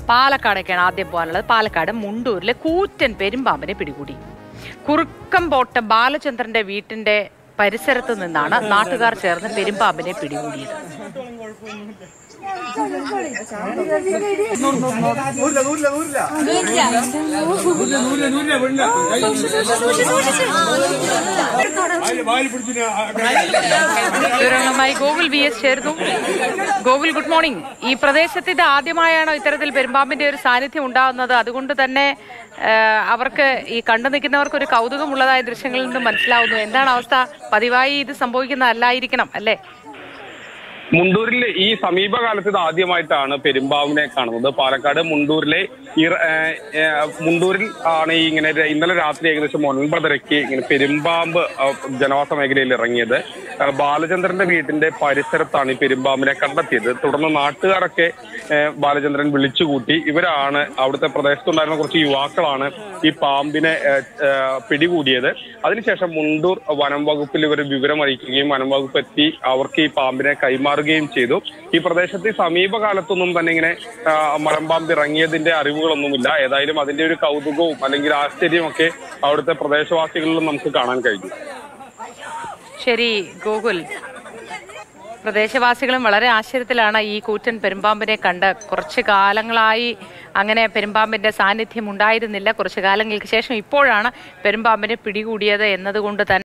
പാലക്കാടൊക്കെയാണ് ആദ്യം പോകാനുള്ളത് പാലക്കാട് മുണ്ടൂരിലെ കൂറ്റൻ പെരുമ്പാമ്പിനെ പിടികൂടി കുറുക്കംപോട്ട ബാലചന്ദ്രന്റെ വീട്ടിന്റെ പരിസരത്ത് നിന്നാണ് നാട്ടുകാർ ചേർന്ന് പെരുമ്പാമ്പിനെ പിടികൂടിയത് വിവരങ്ങളുമായി ഗോകുൽ വി എസ് ചേർന്നു ഗോകുൽ ഗുഡ് മോർണിംഗ് ഈ പ്രദേശത്ത് ഇത് ആദ്യമായാണോ ഇത്തരത്തിൽ പെരുമ്പാമ്പിന്റെ ഒരു സാന്നിധ്യം ഉണ്ടാകുന്നത് അതുകൊണ്ട് തന്നെ ആ, അവർക്ക് ഈ കണ്ടു നിൽക്കുന്നവർക്ക് ഒരു കൗതുകമുള്ളതായ ദൃശ്യങ്ങളിൽ നിന്ന് മനസ്സിലാവുന്നു എന്താണ് അവസ്ഥ പതിവായി ഇത് സംഭവിക്കുന്നതല്ലായിരിക്കണം അല്ലേ മുണ്ടൂരിൽ ഈ സമീപകാലത്ത് ഇത് ആദ്യമായിട്ടാണ് പെരുമ്പാവിനെ കാണുന്നത് പാലക്കാട് മുണ്ടൂരിലെ ഇറ- ഏഹ് ഏഹ് മുണ്ടൂരിൽ ആണ് ഈ ഇങ്ങനെ ര- ഇന്നലെ രാത്രി ഏകദേശം ഒൻപതരയ്ക്ക് ഇങ്ങനെ പെരുമ്പാമ്പ് ആ, ജനവാസ മേഖലയിൽ ഇറങ്ങിയത് ആ, ബാലചന്ദ്രന്റെ വീട്ടിന്റെ പരിസരത്താണ് ഈ പെരുമ്പാമ്പിനെ കണ്ടെത്തിയത് തുടർന്ന് നാട്ടുകാരൊക്കെ ഏഹ് ബാലചന്ദ്രൻ വിളിച്ചുകൂട്ടി ഇവരാണ് അവിടുത്തെ പ്രദേശത്തുണ്ടായിരുന്ന കുറച്ച് യുവാക്കളാണ് ഈ പാമ്പിനെ ഏഹ്, ഏഹ്, പിടികൂടിയത് അതിനുശേഷം മുണ്ടൂർ വനം വകുപ്പിൽ ഇവർ വിവരം അറിയിക്കുകയും വനം വകുപ്പ് എത്തി അവർക്ക് ഈ പാമ്പിനെ കൈമാറുകയും ചെയ്തു ഈ പ്രദേശത്ത് ഈ സമീപകാലത്തൊന്നും തന്നെ ഇങ്ങനെ ആ, മലമ്പാമ്പ് ഇറങ്ങിയതിന്റെ അറിവുകളൊന്നുമില്ല ഏതായാലും അതിന്റെ ഒരു കൗതുകവും അല്ലെങ്കിൽ ആശ്ചര്യമൊക്കെ അവിടുത്തെ പ്രദേശവാസികളിലും നമുക്ക് കാണാൻ കഴിഞ്ഞു ശരി ഗോകുൽ പ്രദേശവാസികളും വളരെ ആശ്ചര്യത്തിലാണ് ഈ കൂറ്റൻ പെരുമ്പാമ്പിനെ കണ്ട് കുറച്ച് കാലങ്ങളായി അങ്ങനെ പെരുമ്പാമ്പിന്റെ സാന്നിധ്യം ഉണ്ടായിരുന്നില്ല കുറച്ചു കാലങ്ങൾക്ക് ശേഷം ഇപ്പോഴാണ് പെരുമ്പാമ്പിനെ പിടികൂടിയത് എന്നതുകൊണ്ട് തന്നെ